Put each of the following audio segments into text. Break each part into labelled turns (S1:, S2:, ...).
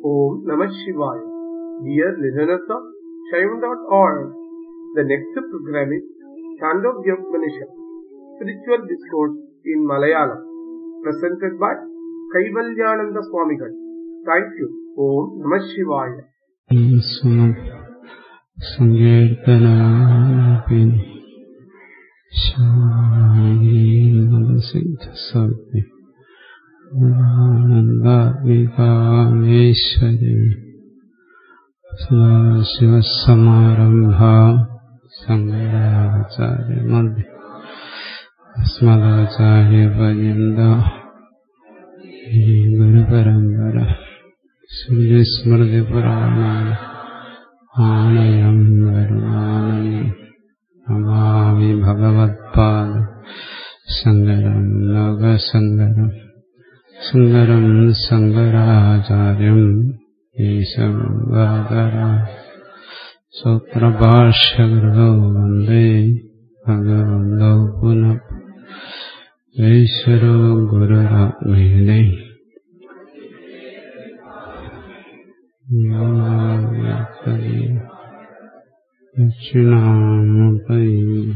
S1: Om Namah Shivaya. Dear listeners of Shaivan.org, the next program is Chandogyopanishad, Spiritual Discourse in Malayalam, presented by Kaivalyananda Swamigal. Thank you. Om Namah Shivaya.
S2: സങ്കീർത്തനാപിൻ ശാന്തസിദ്ധസൗജ്ഞ ആനന്ദാത്മികാമേശ്വരി ശിവസമാരംഭ Shankaracharya മധ്യ അസ്മദാചാര്യ പര്യന്ത ഗുരുപരമ്പര ശ്രീസ്മൃതിപുരാണാണ് ആലയം വരുമാനം നമാമി ഭഗവത്പാദ ശങ്കരം ലോകശങ്കരം സുന്ദരം ശങ്കരാചാര്യം ഈശവര സൂത്രഭാഷ്യകൃതോ വന്ദേ ഭഗവന്തോ പുനഃ ഈശ്വരോ ഗുരുരാത്മീനേ ദക്ഷിണാമുപൈ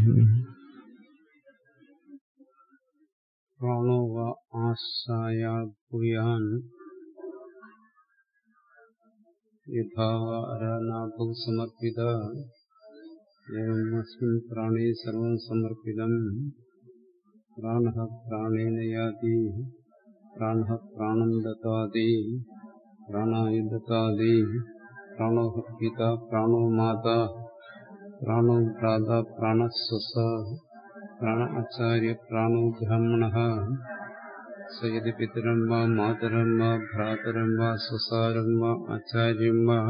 S2: പ്രാണോ വ ആശായ ഭൂയാൻ യഥാനാഭു സമർപ്പിത ഏവമസ്മിൻ പ്രാണേ സർവം സമർപ്പിതം പ്രാണ പ്രാണേന യാതി പ്രാണ പ്രാണം ദത്താതി പ്രാണായ ദത്താതി പ്രാണോ പിത പ്രാണോ മാതാ പ്രാണോ ഭ്രാത പ്രാണസ്വസ പ്രാണ ആചാര്യ പ്രാണോ ബ്രാഹ്മണ സയതി പിതരം വാ മാതരം വാ ഭ്രാതരം വാ സ്വസാരം വാ ആചാര്യം വാ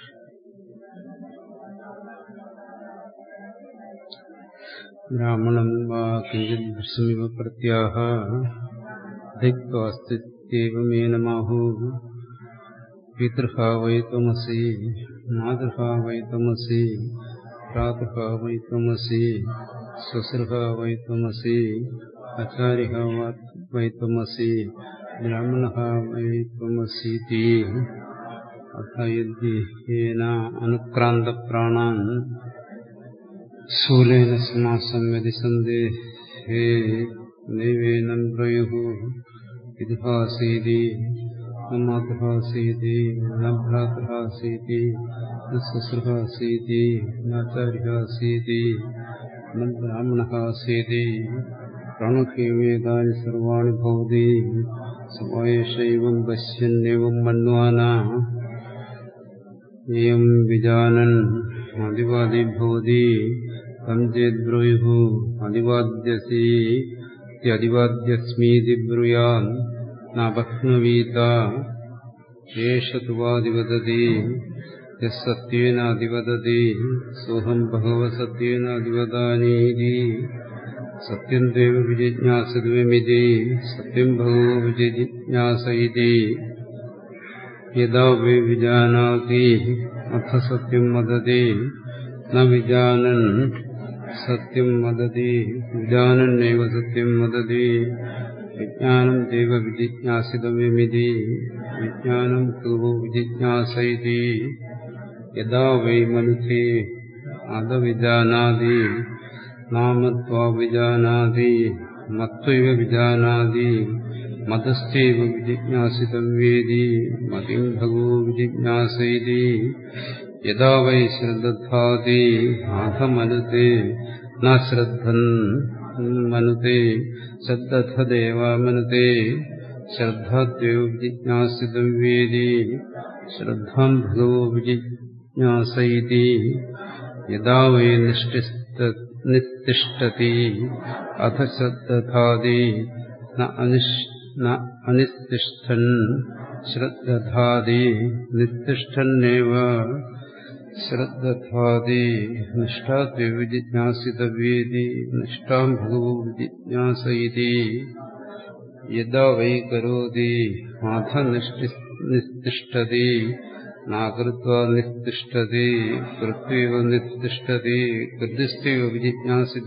S2: ബ്രാഹ്മണം വാ കിഞ്ചിത് ദൃശ്യമിവ പ്രത്യാഹ ധിക്വാസ്തിത്യേവമേനമാഹു पितृहा वै त्वमसि मातृहा वै त्वमसि भ्रातृहा वै त्वमसि स्वसृहा वै त्वमसि आचार्यः वै त्वमसि ब्राह्मणः वै त्वमसीति अथ यद्येन अनुक्रान्तप्राणान् शूलेन समासं यदि सन्देहे नैवेनं प्रयुः विदुहासीति न मातृहासीति न भ्रातृहासीति न श्वश्रुहासीति नाचार्यहासीति न ब्राह्मणहासीति प्रणुखेवेदानि सर्वाणि भवति समायेषैवं पश्यन्नेवं मन्वाना एवं विजानन् अधिवादी भवति तं चेद्ब्रूयुः अधिवाद्यसि इत्यधिवाद्यस्मीति ब्रूयान् नभक्ष्मवीत एष तु वादिवदति यः सत्येनाधिवदति सोऽहं भगवसत्येनाधिवदानीति सत्यं देव विजिज्ञासद्वमिति सत्यं भगवो विजिज्ञास इति यदा वै विजानाति अथ सत्यं वदति न विजानन् सत्यं वदति विजानन्नेव सत्यं वदति विज्ञानं देव विजिज्ञासितव्यमिति विज्ञानं पूर्वो विजिज्ञास इति यदा वै मनुते अधविजानाति नाम त्वाविजानाति मत्वैव विजानाति मतश्चैव विजिज्ञासितव्येति मतिं भगो विजिज्ञास इति यदा वै श्रद्धाति अधमनुते न श्रद्धन् मनुते श्रद्धथदेवामनुते श्रद्धाद्यो विजिज्ञासितव्येति श्रद्धां भगवो विजिज्ञास इति यदा वै नितिष्ठति अथ श्रद्धादि न अनितिष्ठन् श्रद्धादि नितिष्ठन्नेव श्रद्धादि निष्ठाद्यो विजिज्ञासितव्येति निष्ठां भगवो विजिज्ञास इति यदा वै करोति अथ नितिष्ठति नाकृत्वा नितिष्ठति कृत्वैव नितिष्ठति कृतिस्थैव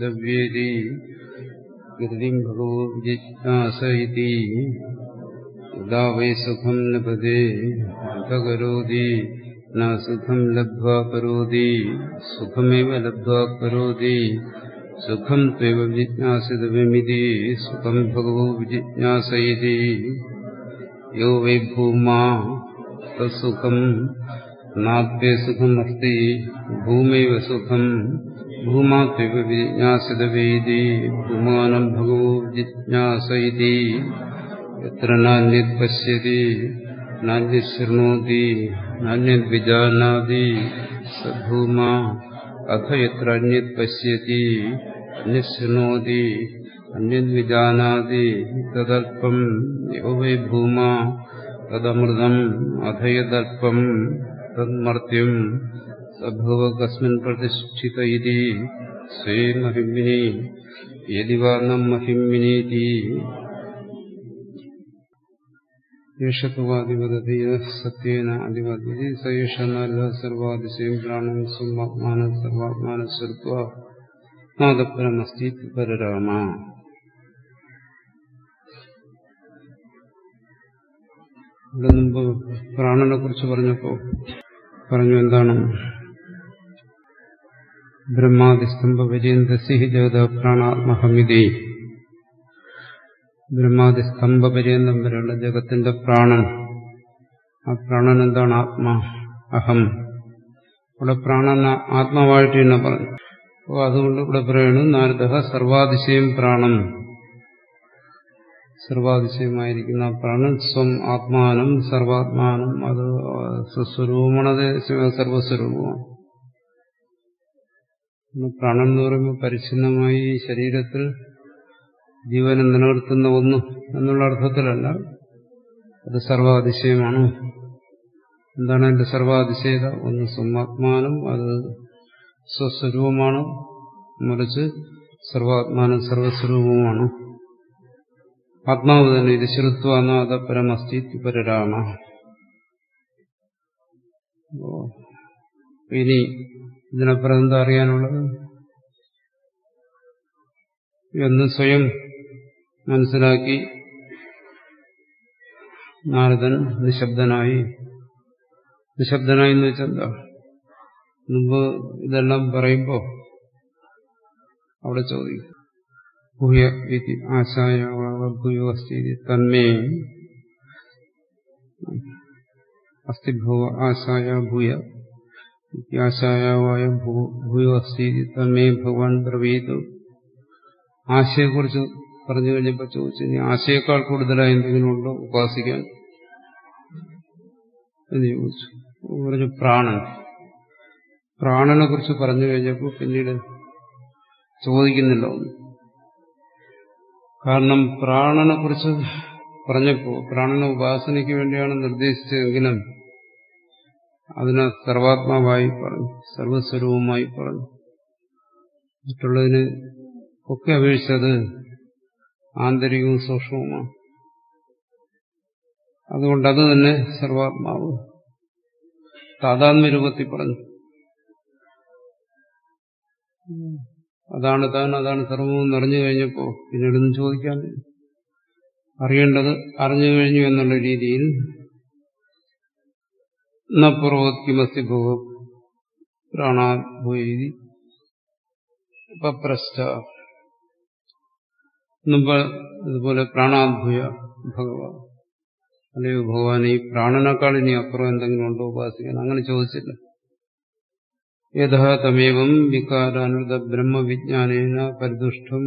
S2: विजिज्ञासितव्येति कृतिं भगवो विजिज्ञास इति യഥാ വൈ സുഖം ലഭത്തെ കരോതി ന സുഖം ലബ്ധ്വാ കരോതി സുഖമേവ ലബ്ധ്വാ കരോതി സുഖം ത്വൈവ വിജിജ്ഞാസിതമിതി സുഖം ഭഗവോ വിജിജ്ഞാസയിതി യോ വൈ ഭൂമാ തസുഖം നാദ്യേ സുഖമസ്തി ഭൂമൈവ സുഖം ഭൂമാത്വൈവ വിജിജ്ഞാസിതവേദി ഭൂമാനം ഭഗവോ വിജിജ്ഞാസയിതി എത്ര നാന്യത് പശ്യതി നാന്യത് ശൃണോതി നാന്യത് വിജാനാതി സഭൂമ അഥ എത്ര അന്യത് പശ്യതി അന്യത് ശൃണോതി അന്യത് വിജാനാതി തദൽപ്പം യോ വൈ ഭൂമ തദമൃതം അധയദൽപ്പം തന്മർത്യം സഭവ കസ്മിൻ പ്രതിഷ്ഠിത ഇതി സ്വേ മഹിമിനി യതി വാ നം മഹിമിനീതി യേഷത്വാദിപതി സത്യേന അധിപതി സയേഷ നാരദ സർവാതിശയം പ്രാണം സ്വമാത്മാന സർവാത്മാന സ്വരുത്വ നാദപരമസ്തി പരരാമ ഇവിടെ മുമ്പ് പ്രാണനെ കുറിച്ച് പറഞ്ഞപ്പോ പറഞ്ഞു എന്താണ് ബ്രഹ്മാതിസ്തംഭ പര്യന്തസി ജഗത പ്രാണാത്മഹമിതി ബ്രഹ്മാതിസ്തംഭ പര്യന്തം വരെയുള്ള ജഗത്തിന്റെ പ്രാണൻ ആ പ്രാണൻ എന്താണ് ആത്മാ അഹം ഇവിടെ പ്രാണൻ ആത്മാവായിട്ട് തന്നെ പറഞ്ഞു അപ്പോൾ അതുകൊണ്ട് ഇവിടെ പറയണം നാരദ സർവാതിശയം പ്രാണം സർവാതിശയമായിരിക്കുന്ന പ്രാണൻ സ്വം ആത്മാനം സർവാത്മാനം അത് സ്വസ്വരൂപമാണത് സർവസ്വരൂപമാണ് പ്രാണൻ എന്ന് പറയുമ്പോൾ പരിച്ഛിന്നമായി ഈ ശരീരത്തിൽ ജീവനെ നിലനിർത്തുന്ന ഒന്ന് എന്നുള്ള അർത്ഥത്തിലല്ല അത് സർവാതിശയമാണ് എന്താണ് എന്റെ സർവാതിശയത ഒന്ന് സ്വമാത്മാനം അത് സ്വസ്വരൂപമാണ് മറിച്ച് സർവാത്മാനം സർവസ്വരൂപവുമാണ് ആത്മാവ് തന്നെ ഇത് ശ്രുത്വാനാഥ പരമസ്തി പരരാമ ഇനി ഇതിനപ്പുറം എന്താ അറിയാനുള്ളത് എന്ന് സ്വയം മനസ്സിലാക്കി നാരദൻ നിശബ്ദനായി നിശബ്ദനായി എന്ന് വെച്ചാൽ എന്താ മുമ്പ് ഇതെല്ലാം പറയുമ്പോ അവിടെ ചോദിക്കും ഭൂയ ഇതി ആശായ ഭൂയോ അസ്തി തന്മേ അസ്തി ഭൂവ ആശായ ഭൂയ ആശായവായ ഭൂയോ അസ്തി തന്മേ ഭഗവാൻ ബ്രവീതു ആശയെക്കുറിച്ച് പറഞ്ഞു കഴിഞ്ഞപ്പോൾ ചോദിച്ചു ഇനി ആശയേക്കാൾ കൂടുതലായി എന്തെങ്കിലും ഉണ്ടോ ഉപാസിക്കാൻ എന്ന് ചോദിച്ചു പറഞ്ഞു പ്രാണൻ പ്രാണനെ കുറിച്ച് പറഞ്ഞു കഴിഞ്ഞപ്പോൾ പിന്നീട് ചോദിക്കുന്നില്ല ഒന്നും കാരണം പ്രാണനെ കുറിച്ച് പറഞ്ഞപ്പോ പ്രാണന ഉപാസനയ്ക്ക് വേണ്ടിയാണ് നിർദ്ദേശിച്ചതെങ്കിലും അതിനെ സർവാത്മാവായി പറഞ്ഞു സർവസ്വരൂപമായി പറഞ്ഞു മറ്റുള്ളതിന് ഒക്കെ അപേക്ഷിച്ചത് ആന്തരികവും സൂക്ഷ്മവുമാണ് അതുകൊണ്ട് അത് തന്നെ സർവാത്മാവ് താതാത്മ്യ രൂപത്തിൽ പറഞ്ഞു അതാണ് താൻ അതാണ് സർവവും നിറഞ്ഞു കഴിഞ്ഞപ്പോ പിന്നീടൊന്നും ചോദിക്കാൻ അറിയേണ്ടത് അറിഞ്ഞു കഴിഞ്ഞു എന്നുള്ള രീതിയിൽ നപൂർവത്കിമസ്തി ഭൂവ പ്രാണാഭൂയി പപ്രശ്ച മുമ്പ് ഇതുപോലെ പ്രാണാഭൂയ ഭഗവാൻ അല്ലയോ ഭഗവാൻ ഈ പ്രാണനേക്കാൾ ഇനി അപ്പുറം എന്തെങ്കിലും ഉണ്ടോ ഉപാസിക്കാൻ അങ്ങനെ ചോദിച്ചില്ല യഥാ തമേവം വികാരാനുത ബ്രഹ്മവിജ്ഞാനേന പരിദുഷ്ടം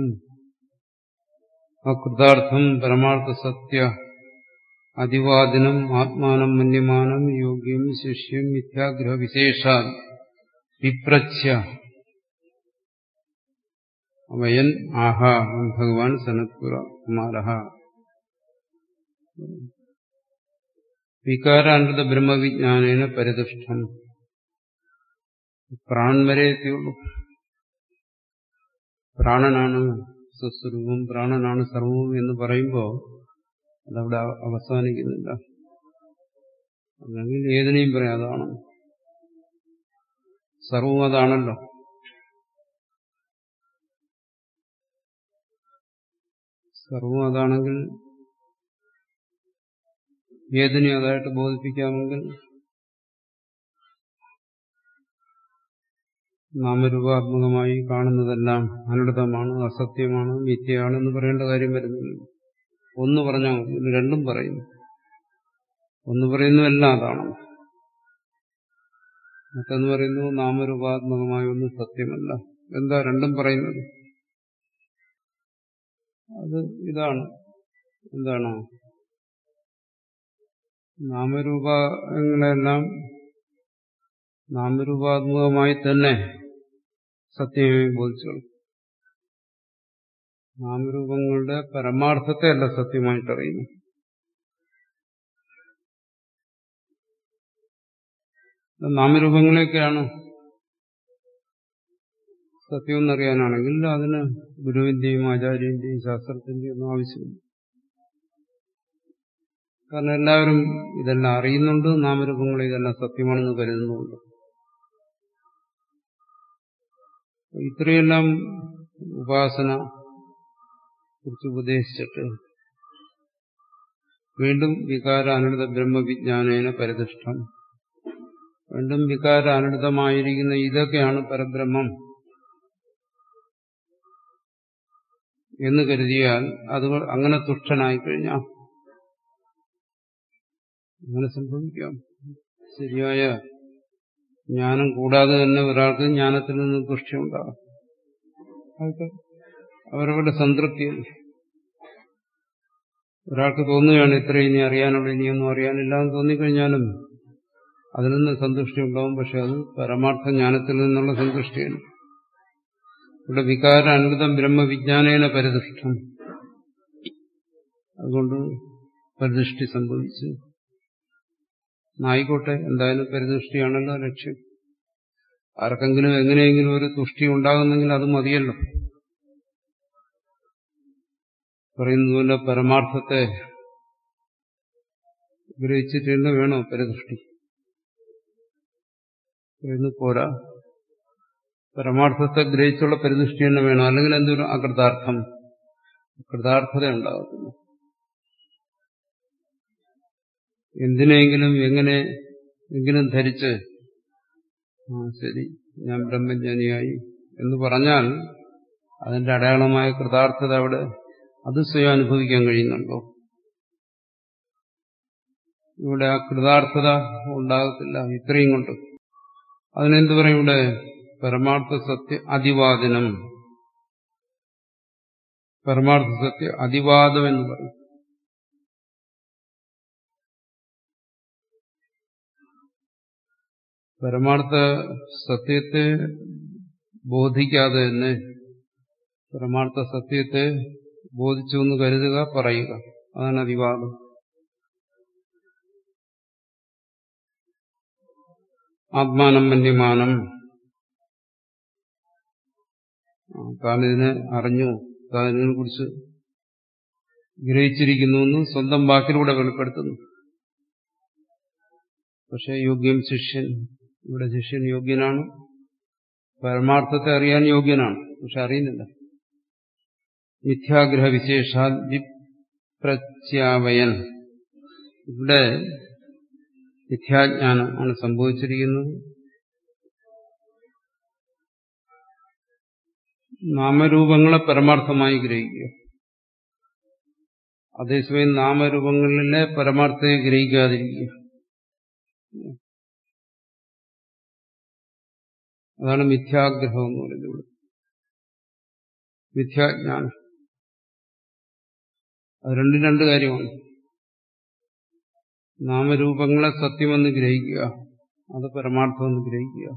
S2: അകൃതാർത്ഥം പരമാർത്ഥ സത്യ അതിവാദിനം ആത്മാനം മന്യമാനം യോഗ്യം ശിഷ്യം മിഥ്യാഗ്രഹ വിശേഷാ വിപ്രച്ഛ്യ വയൻ ആഹ ഭഗവാൻ സനത്പുര കുമാര വികാരാനുത ബ്രഹ്മവിജ്ഞാനേന പരിദുഷ്ടം പ്രാണൻ വരെ എത്തിയുള്ളൂ പ്രാണനാണ് സ്വസ്വരൂപം പ്രാണനാണ് സർവവും എന്ന് പറയുമ്പോൾ അതവിടെ അവസാനിക്കുന്നില്ല അല്ലെങ്കിൽ ഏതിനെയും പറയാം അതാണ് സർവവും അതാണല്ലോ സർവവും അതാണെങ്കിൽ ഏതിനെ അതായിട്ട് ബോധിപ്പിക്കാമെങ്കിൽ നാമരൂപാത്മകമായി കാണുന്നതെല്ലാം അനർത്ഥമാണ് അസത്യമാണ് മിഥ്യയാണ് എന്ന് പറയേണ്ട കാര്യം വരുന്നില്ല ഒന്ന് പറഞ്ഞാൽ മതി ഇത് രണ്ടും പറയുന്നു ഒന്ന് പറയുന്നു എല്ലാം അതാണ് മറ്റൊന്ന് പറയുന്നു നാമരൂപാത്മകമായ ഒന്നും സത്യമല്ല എന്താ രണ്ടും പറയുന്നത് അത് ഇതാണ് എന്താണ് നാമരൂപങ്ങളെല്ലാം നാമരൂപാത്മകമായി തന്നെ സത്യമേ ബോധിച്ചോളൂ നാമരൂപങ്ങളുടെ പരമാർത്ഥത്തെ അല്ല സത്യമായിട്ട് അറിയുന്നു നാമരൂപങ്ങളെയൊക്കെയാണ് സത്യം എന്നറിയാനാണെങ്കിൽ അതിന് ഗുരുവിന്റെയും ആചാര്യന്റെയും ശാസ്ത്രത്തിന്റെയും ഒന്നും ആവശ്യമില്ല കാരണം എല്ലാവരും ഇതെല്ലാം അറിയുന്നുണ്ട് നാമരൂപങ്ങൾ ഇതെല്ലാം സത്യമാണെന്ന് കരുതുന്നുണ്ട് ഇത്രയെല്ലാം ഉപാസന കുറിച്ച് ഉപദേശിച്ചിട്ട് വീണ്ടും വികാര അനുടത ബ്രഹ്മവിജ്ഞാനേന പരിധിഷ്ഠം വീണ്ടും വികാര അനുടതമായിരിക്കുന്ന ഇതൊക്കെയാണ് പരബ്രഹ്മം എന്ന് കരുതിയാൽ അത് അങ്ങനെ തുഷ്ടനായി കഴിഞ്ഞാൽ അങ്ങനെ സംഭവിക്കാം ശരിയായ ജ്ഞാനം കൂടാതെ തന്നെ ഒരാൾക്ക് ജ്ഞാനത്തിൽ നിന്ന് തുഷ്ടി ഉണ്ടാകും അതൊക്കെ അവരവരുടെ സംതൃപ്തി ഒരാൾക്ക് തോന്നുകയാണ് ഇത്ര ഇനി അറിയാനുള്ള ഇനിയൊന്നും അറിയാനില്ല എന്ന് തോന്നിക്കഴിഞ്ഞാലും അതിൽ നിന്ന് സന്തുഷ്ടി ഉണ്ടാവും പക്ഷെ അത് പരമാർത്ഥ ജ്ഞാനത്തിൽ നിന്നുള്ള സന്തുഷ്ടിയാണ് ഇവിടെ വികാര അനുഗതം ബ്രഹ്മവിജ്ഞാനേന പരിദൃഷ്ടം അതുകൊണ്ട് പരിദൃഷ്ടി സംഭവിച്ചു ആയിക്കോട്ടെ എന്തായാലും പരിദൃഷ്ടിയാണല്ലോ ലക്ഷ്യം ആർക്കെങ്കിലും എങ്ങനെയെങ്കിലും ഒരു തുഷ്ടി ഉണ്ടാകുന്നെങ്കിൽ അത് മതിയല്ലോ പറയുന്നതുപോലെ പരമാർത്ഥത്തെ ഗ്രഹിച്ചിട്ട് തന്നെ വേണോ പരിദൃഷ്ടി പറയുന്നു പോരാ പരമാർത്ഥത്തെ ഗ്രഹിച്ചുള്ള പരിദൃഷ്ടി തന്നെ വേണം അല്ലെങ്കിൽ എന്തൊരു അകൃതാർത്ഥം കൃതാർത്ഥത ഉണ്ടാകത്തില്ല എന്തിനെങ്കിലും എങ്ങനെ എങ്കിലും ധരിച്ച് ആ ശരി ഞാൻ ബ്രഹ്മജ്ഞാനിയായി എന്ന് പറഞ്ഞാൽ അതിന്റെ അടയാളമായ കൃതാർത്ഥത അവിടെ അത് സ്വയം അനുഭവിക്കാൻ കഴിയുന്നുണ്ടോ ഇവിടെ ആ കൃതാർത്ഥത ഉണ്ടാകത്തില്ല ഇത്രയും കൊണ്ട് അതിനെന്ത് പറയും ഇവിടെ പരമാർത്ഥ സത്യ അതിവാദനം പരമാർത്ഥ സത്യ അതിവാദം എന്ന് പറയും പരമാർത്ഥ സത്യത്തെ ബോധിക്കാതെ തന്നെ പരമാർത്ഥ സത്യത്തെ ബോധിച്ചു എന്ന് കരുതുക പറയുക അതാണ് അതിവാദം ആത്മാനം മന്യമാനം താൻ ഇതിനെ അറിഞ്ഞു താൻ ഇതിനെ കുറിച്ച് ഗ്രഹിച്ചിരിക്കുന്നു എന്ന് സ്വന്തം വാക്കിലൂടെ വെളിപ്പെടുത്തുന്നു പക്ഷെ യോഗ്യം ശിഷ്യൻ ഇവിടെ ശിഷ്യൻ യോഗ്യനാണ് പരമാർത്ഥത്തെ അറിയാൻ യോഗ്യനാണ് പക്ഷെ അറിയുന്നില്ല മിഥ്യാഗ്രഹ വിശേഷാൽ വിപ്രത്യാവയൻ ഇവിടെ മിഥ്യാജ്ഞാനം ആണ് സംഭവിച്ചിരിക്കുന്നത് നാമരൂപങ്ങളെ പരമാർത്ഥമായി ഗ്രഹിക്കുക അതേസമയം നാമരൂപങ്ങളിലെ പരമാർത്ഥത്തെ ഗ്രഹിക്കാതിരിക്കുക അതാണ് മിഥ്യാഗ്രഹം എന്ന് പറയുന്നത് മിഥ്യാജ്ഞാനം അത് രണ്ടും രണ്ട് കാര്യമാണ് നാമരൂപങ്ങളെ സത്യമെന്ന് ഗ്രഹിക്കുക അത് പരമാർത്ഥമെന്ന് ഗ്രഹിക്കുക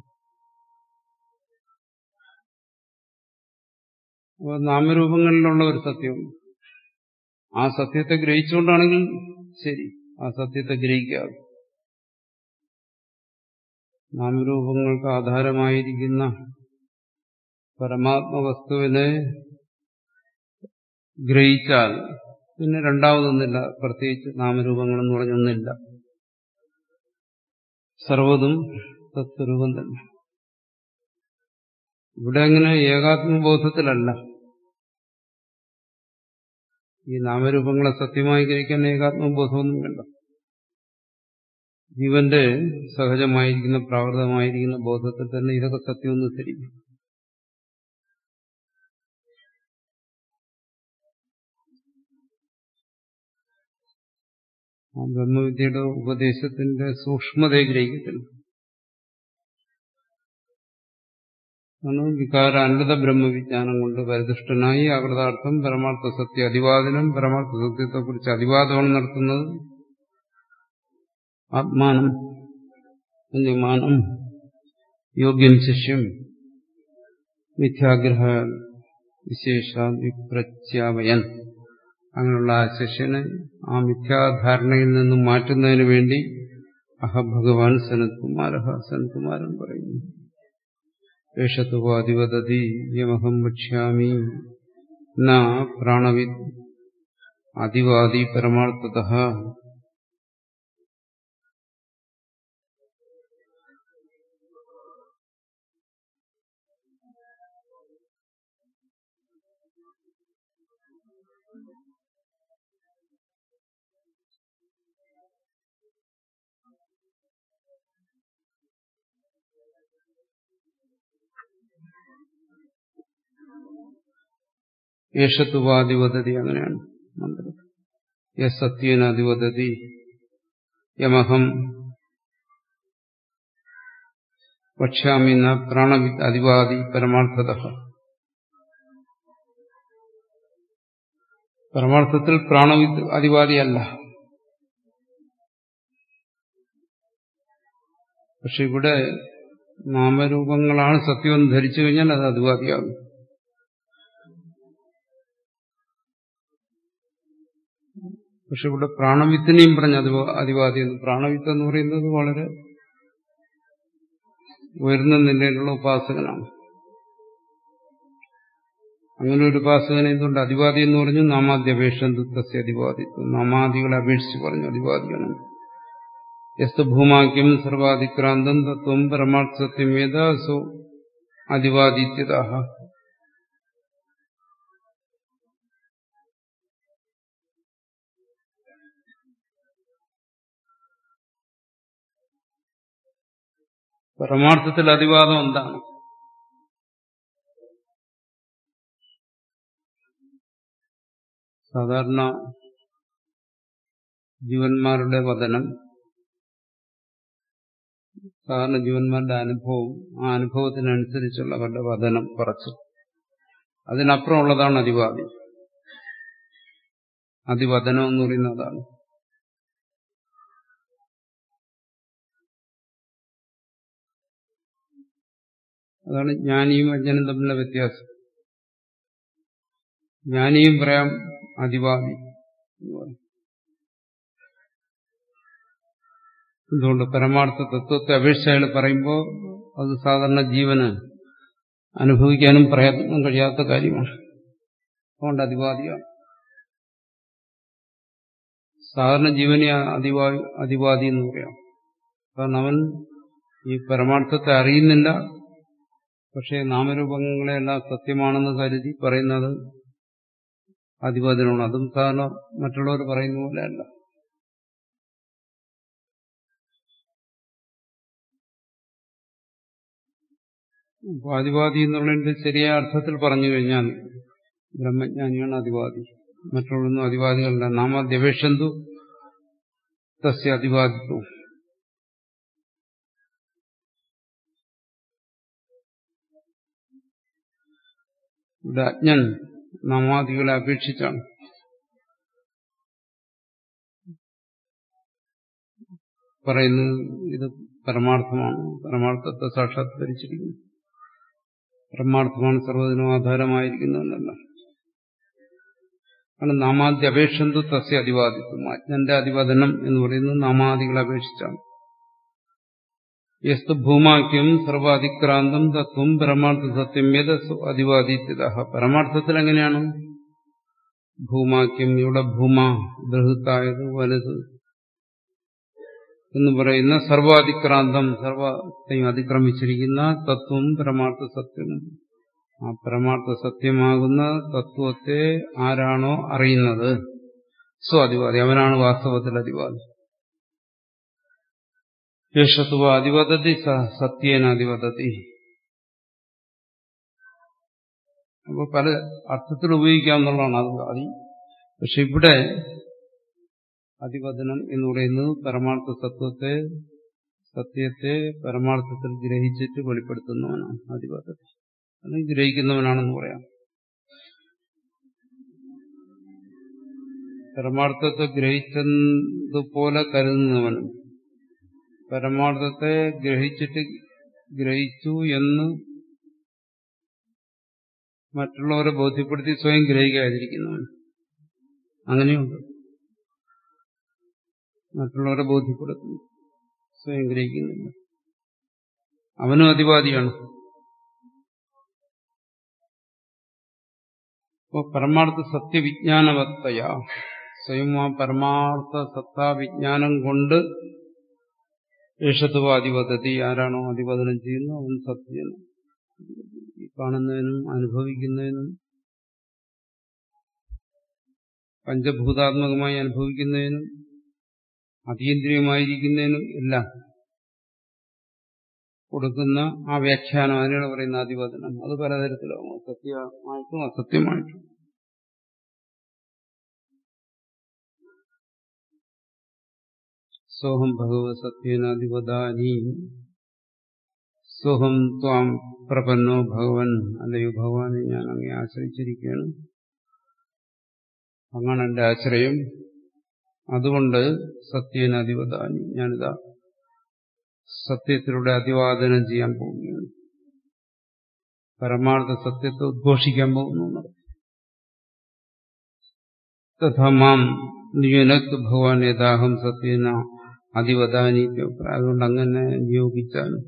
S2: അപ്പോൾ നാമരൂപങ്ങളിലുള്ള ഒരു സത്യം ആ സത്യത്തെ ഗ്രഹിച്ചുകൊണ്ടാണെങ്കിൽ ശരി ആ സത്യത്തെ ഗ്രഹിക്കാതെ നാമരൂപങ്ങൾക്ക് ആധാരമായിരിക്കുന്ന പരമാത്മവസ്തുവിനെ ഗ്രഹിച്ചാൽ പിന്നെ രണ്ടാമതൊന്നില്ല പ്രത്യേകിച്ച് നാമരൂപങ്ങളെന്ന് പറഞ്ഞൊന്നില്ല സർവതും തത്വരൂപം തന്നെ ഇവിടെ അങ്ങനെ ഏകാത്മബോധത്തിലല്ല ഈ നാമരൂപങ്ങളെ സത്യമായി ഗ്രഹിക്കാൻ ഏകാത്മബോധമൊന്നും വേണ്ട ജീവന്റെ സഹജമായിരിക്കുന്ന പ്രാകൃതമായിരിക്കുന്ന ബോധത്തിൽ തന്നെ ഇതൊക്കെ സത്യമെന്ന് തിരിക്കും ആ ബ്രഹ്മവിദ്യയുടെ ഉപദേശത്തിന്റെ സൂക്ഷ്മതയെ ഗ്രഹിക്കത്തില്ല ആണ് വികാര അനൃത ബ്രഹ്മവിജ്ഞാനം കൊണ്ട് പരിദുഷ്ടനായി ആകൃതാർത്ഥം പരമാർത്ഥ സത്യ അതിവാദനം പരമാർത്ഥ സത്യത്തെക്കുറിച്ച് അതിവാദമാണ് നടത്തുന്നത് ആത്മാനം അന്യമാനം യോഗ്യം ശിഷ്യം മിഥ്യാഗ്രഹ വിശേഷ വിപ്രത്യാവയൻ അങ്ങനെയുള്ള ആ ശിഷ്യനെ ആ മിഥ്യാധാരണയിൽ നിന്നും മാറ്റുന്നതിന് വേണ്ടി അഹ ഭഗവാൻ സനത്കുമാര സനത്കുമാരൻ പറയുന്നു ഏഷത്വാദിവദതി യമഹം വക്ഷ്യാമി ന പ്രാണവി അതിവാദി പരമാർത്ഥത യേശത്വാദിവദതി അങ്ങനെയാണ് മന്ത്രം യസ് സത്യേനാധിവദതി യമഹം വക്ഷ്യാമി ന പ്രാണവി അതിവാദി പരമാർത്ഥത പരമാർത്ഥത്തിൽ പ്രാണവിദ് അതിവാദിയല്ല പക്ഷെ ഇവിടെ നാമരൂപങ്ങളാണ് സത്യമെന്ന് ധരിച്ചു കഴിഞ്ഞാൽ അത് അതിവാദിയാകും പക്ഷെ ഇവിടെ പ്രാണവിത്തിനെയും പറഞ്ഞ അതിവാദി എന്ന് പ്രാണവിത്ത് എന്ന് പറയുന്നത് വളരെ ഉയർന്ന നിലയിലുള്ള ഉപാസകനാണ് അങ്ങനെ ഒരു ഉപാസകനെ എന്തുകൊണ്ട് അതിവാദി എന്ന് പറഞ്ഞു നാമാദ്യപേക്ഷന്തസ്യ അതിവാദിത്വം നാമാദികളെ അപേക്ഷിച്ച് പറഞ്ഞു അതിവാദിയാണ് യസ്തു ഭൂമാക്യം സർവാധിക്രാന്തം തത്വം പരമാർത്ഥ സത്യം വേദ സോ അതിവാദിത്യത പരമാർത്ഥത്തിൽ അതിവാദം എന്താണ് സാധാരണ ജീവന്മാരുടെ വതനം സാധാരണ ജീവന്മാരുടെ അനുഭവം ആ അനുഭവത്തിനനുസരിച്ചുള്ള അവരുടെ വതനം പറച്ചു അതിനപ്പുറമുള്ളതാണ് അതിവാദി അതിവദനം എന്ന് പറയുന്നത് അതാണ് അതാണ് ജ്ഞാനിയും അജ്ഞനും തമ്മിലുള്ള വ്യത്യാസം ജ്ഞാനിയും പറയാം അതിവാദി എന്തുകൊണ്ട് പരമാർത്ഥ തത്വത്തെ അപേക്ഷിച്ച് അയാൾ പറയുമ്പോൾ അത് സാധാരണ ജീവന് അനുഭവിക്കാനും പ്രയത്നം കഴിയാത്ത കാര്യമാണ് അതുകൊണ്ട് അതിവാദിയാണ് സാധാരണ ജീവനെ അതിവാദി അതിവാദി എന്ന് പറയാം കാരണം അവൻ ഈ പരമാർത്ഥത്തെ അറിയുന്നില്ല പക്ഷേ നാമരൂപങ്ങളെല്ലാം സത്യമാണെന്ന് കരുതി പറയുന്നത് അതിവാദനമാണ് അതും സാധാരണ മറ്റുള്ളവർ പറയുന്ന പോലെയല്ല അപ്പോൾ അതിവാദി എന്നുള്ളതിന്റെ ശരിയായ അർത്ഥത്തിൽ പറഞ്ഞു കഴിഞ്ഞാൽ ബ്രഹ്മജ്ഞാനിയാണ് അതിവാദി മറ്റുള്ളൊന്നും അതിവാദികളല്ല നാമാദ്യപേക്ഷന്തു തസ്യ അതിവാദിത്വം ഇവിടെ അജ്ഞൻ നാമാദികളെ അപേക്ഷിച്ചാണ് പറയുന്നത് ഇത് പരമാർത്ഥമാണ് പരമാർത്ഥത്തെ സാക്ഷാത്കരിച്ചിരിക്കുന്നു പരമാർത്ഥമാണ് സർവ്വതിനും ആധാരമായിരിക്കുന്നതെന്നല്ല ആണ് നാമാദ്യ അപേക്ഷന്തു തസ്യ അതിവാദിത്വം അജ്ഞന്റെ അതിവദനം എന്ന് പറയുന്നത് നാമാദികളെ അപേക്ഷിച്ചാണ് യസ്തു ഭൂമാക്യം സർവാധിക്രാന്തം തത്വം പരമാർത്ഥ സത്യം യഥ അതിവാദിത്യത പരമാർത്ഥത്തിൽ എങ്ങനെയാണ് ഭൂമാക്യം ഇവിടെ ഭൂമ ബൃഹത്തായത് വലുത് എന്ന് പറയുന്ന സർവാധിക്രാന്തം സർവത്തെയും അതിക്രമിച്ചിരിക്കുന്ന തത്വം പരമാർത്ഥ സത്യം ആ പരമാർത്ഥ സത്യമാകുന്ന തത്വത്തെ ആരാണോ അറിയുന്നത് സ്വ അതിവാദി അവനാണ് വാസ്തവത്തിൽ അതിവാദി യേശത്വ അതിവദതി സത്യേന അതിവദതി അപ്പൊ പല അർത്ഥത്തിൽ ഉപയോഗിക്കാമെന്നുള്ളതാണ് അത് അതി പക്ഷെ ഇവിടെ അതിവദനം എന്ന് പറയുന്നത് പരമാർത്ഥ സത്വത്തെ സത്യത്തെ പരമാർത്ഥത്തിൽ ഗ്രഹിച്ചിട്ട് വെളിപ്പെടുത്തുന്നവനാണ് അതിവദതി അല്ലെങ്കിൽ ഗ്രഹിക്കുന്നവനാണെന്ന് പറയാം പരമാർത്ഥത്തെ ഗ്രഹിച്ചതുപോലെ കരുതുന്നവനും പരമാർത്ഥത്തെ ഗ്രഹിച്ചിട്ട് ഗ്രഹിച്ചു എന്ന് മറ്റുള്ളവരെ ബോധ്യപ്പെടുത്തി സ്വയം ഗ്രഹിക്കാതിരിക്കുന്നവൻ അങ്ങനെയുണ്ട് മറ്റുള്ളവരെ ബോധ്യപ്പെടുത്തുന്നു സ്വയം ഗ്രഹിക്കുന്നില്ല അവനും അതിവാദിയാണ് അപ്പോൾ പരമാർത്ഥ സത്യവിജ്ഞാനവത്തയ സ്വയം ആ പരമാർത്ഥ സത്താവിജ്ഞാനം കൊണ്ട് യേശത്വ അധിപതത്തി ആരാണോ അധിപതനം ചെയ്യുന്നു അവൻ സത്യം ഈ കാണുന്നതിനും അനുഭവിക്കുന്നതിനും പഞ്ചഭൂതാത്മകമായി അനുഭവിക്കുന്നതിനും അതീന്ദ്രിയമായിരിക്കുന്നതിനും എല്ലാം കൊടുക്കുന്ന ആ വ്യാഖ്യാനം അതിനാണ് പറയുന്ന അതിവദനം അത് പലതരത്തിലാവും സത്യമായിട്ടും അസത്യമായിട്ടും സോഹം ഭഗവത് സത്യേനാധിപദാനി സോഹം ത്വാം പ്രപന്നോ ഭഗവൻ അല്ലയോ ഭഗവാനെ ഞാൻ അങ്ങേ ആശ്രയിച്ചിരിക്കുകയാണ് അങ്ങാണ് എന്റെ ആശ്രയം അതുകൊണ്ട് സത്യേനാധിപദാനി ഞാനിതാ സത്യത്തിലൂടെ അതിവാദനം ചെയ്യാൻ പോവുകയാണ് പരമാർത്ഥ സത്യത്തെ ഉദ്ഘോഷിക്കാൻ പോകുന്നു തഥാ മാം നിയുനക് ഭഗവാൻ യഥാഹം സത്യേന അതിവദാനി അതുകൊണ്ട് അങ്ങനെ നിയോഗിച്ചാലും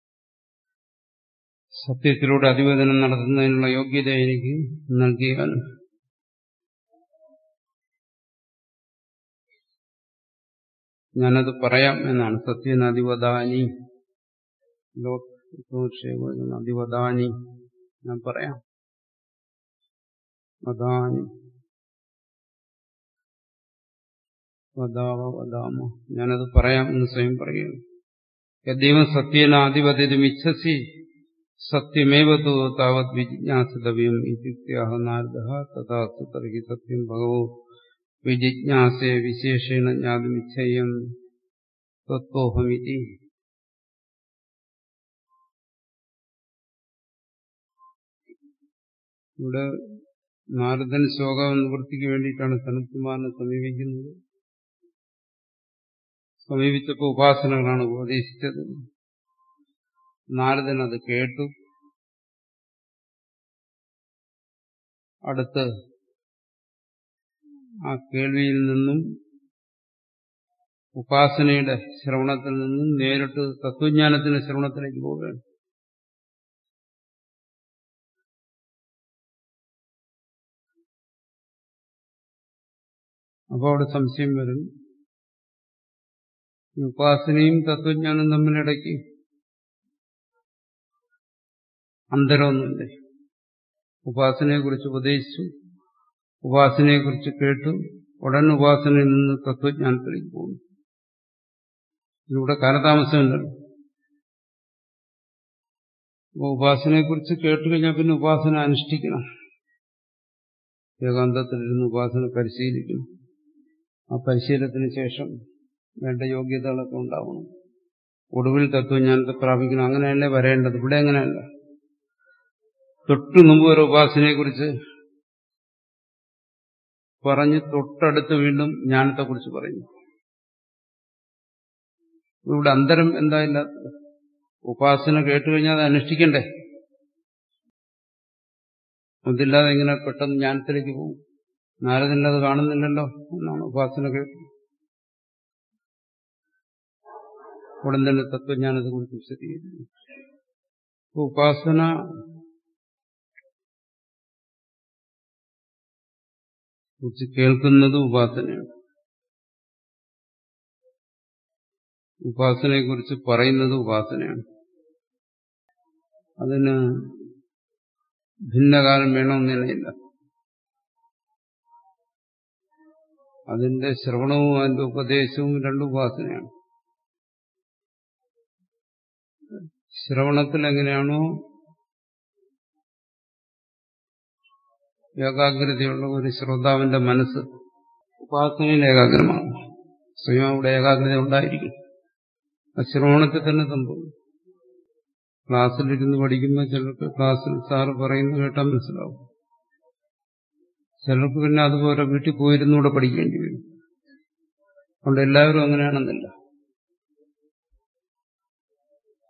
S2: സത്യത്തിലൂടെ അതിവേദനം നടത്തുന്നതിനുള്ള യോഗ്യത എനിക്ക് നൽകിയാലും ഞാനത് പറയാം എന്നാണ് സത്യനധിവദാനി അതിവദാനി ഞാൻ പറയാം വദാനി വദാവ വദാമ ഞാനത് പറയാം എന്ന് സ്വയം പറയുന്നു യദ്ദൈവം സത്യേനാധിപതിമിച്ഛസി സത്യമേവ താവത് വിജിജ്ഞാസിതവ്യം ഇത്യുക്തിയാഹ നാരദ തഥാസ്തു തർഹി സത്യം ഭഗവോ വിജിജ്ഞാസേ വിശേഷേണ ജ്ഞാതമിച്ഛയം തത്വോഹമിതി ഇവിടെ നാരദൻ ശോക നിവൃത്തിക്ക് വേണ്ടിയിട്ടാണ് സനത്കുമാറിനെ സമീപിക്കുന്നത് സമീപിച്ചപ്പോൾ ഉപാസനകളാണ് ഉപദേശിച്ചത് നാരദൻ അത് കേട്ടു അടുത്ത് ആ കേൾവിയിൽ നിന്നും ഉപാസനയുടെ ശ്രവണത്തിൽ നിന്നും നേരിട്ട് തത്വജ്ഞാനത്തിന്റെ ശ്രവണത്തിലേക്ക് പോവുകയാണ് അപ്പോൾ അവിടെ സംശയം വരും ഉപാസനയും തത്വജ്ഞാനം തമ്മിലിടയ്ക്ക് അന്തരമൊന്നുമില്ലേ ഉപാസനയെക്കുറിച്ച് ഉപദേശിച്ചു ഉപാസനയെക്കുറിച്ച് കേട്ടു ഉടൻ ഉപാസനയിൽ നിന്ന് തത്വജ്ഞാനത്തിലേക്ക് പോകുന്നു ഇവിടെ കാലതാമസമുണ്ടല്ലോ അപ്പോൾ ഉപാസനയെക്കുറിച്ച് കേട്ടു കഴിഞ്ഞാൽ പിന്നെ ഉപാസന അനുഷ്ഠിക്കണം ഏകാന്തത്തിലിരുന്ന് ഉപാസന പരിശീലിക്കണം ആ പരിശീലനത്തിന് ശേഷം വേണ്ട യോഗ്യതകളൊക്കെ ഉണ്ടാവണം ഒടുവിൽ തത്വജ്ഞാനത്തെ പ്രാപിക്കണം അങ്ങനെയല്ലേ വരേണ്ടത് ഇവിടെ അങ്ങനെയല്ല തൊട്ടു മുമ്പ് ഒരു ഉപാസനയെക്കുറിച്ച് പറഞ്ഞ് തൊട്ടടുത്ത് വീണ്ടും ജ്ഞാനത്തെക്കുറിച്ച് പറയുന്നു ഇവിടെ അന്തരം എന്താ ഇല്ലാത്തത് ഉപാസന കേട്ടുകഴിഞ്ഞാൽ അത് അനുഷ്ഠിക്കണ്ടേ അതില്ലാതെ ഇങ്ങനെ പെട്ടെന്ന് ജ്ഞാനത്തിലേക്ക് പോകും നാരദന്റെ അത് കാണുന്നില്ലല്ലോ എന്നാണ് ഉപാസന കേട്ടു ഉടൻ തന്നെ തത്വജ്ഞാനത്തെ കുറിച്ച് വിശദീകരിക്കുന്നു ഉപാസന കുറിച്ച് കേൾക്കുന്നത് ഉപാസനയാണ് ഉപാസനയെക്കുറിച്ച് പറയുന്നത് ഉപാസനയാണ് അതിന് ഭിന്നകാലം വേണമെന്നില്ല അതിന്റെ ശ്രവണവും അതിന്റെ ഉപദേശവും രണ്ടും ഉപാസനയാണ് ശ്രവണത്തിൽ എങ്ങനെയാണോ ഏകാഗ്രതയുള്ള ഒരു ശ്രോതാവിന്റെ മനസ്സ് ഉപാസനയിൽ ഏകാഗ്രമാണ് സ്വയം അവിടെ ഏകാഗ്രത ഉണ്ടായിരിക്കും ആ ശ്രവണത്തിൽ തന്നെ സംഭവിക്കും ക്ലാസ്സിലിരുന്ന് പഠിക്കുമ്പോൾ ചിലർക്ക് ക്ലാസ്സിൽ സാറ് പറയുന്നത് കേട്ടാൽ മനസ്സിലാവും ചിലർക്ക് പിന്നെ അതുപോലെ വീട്ടിൽ പോയിരുന്നൂടെ പഠിക്കേണ്ടി വരും അതുകൊണ്ട് എല്ലാവരും അങ്ങനെയാണെന്നില്ല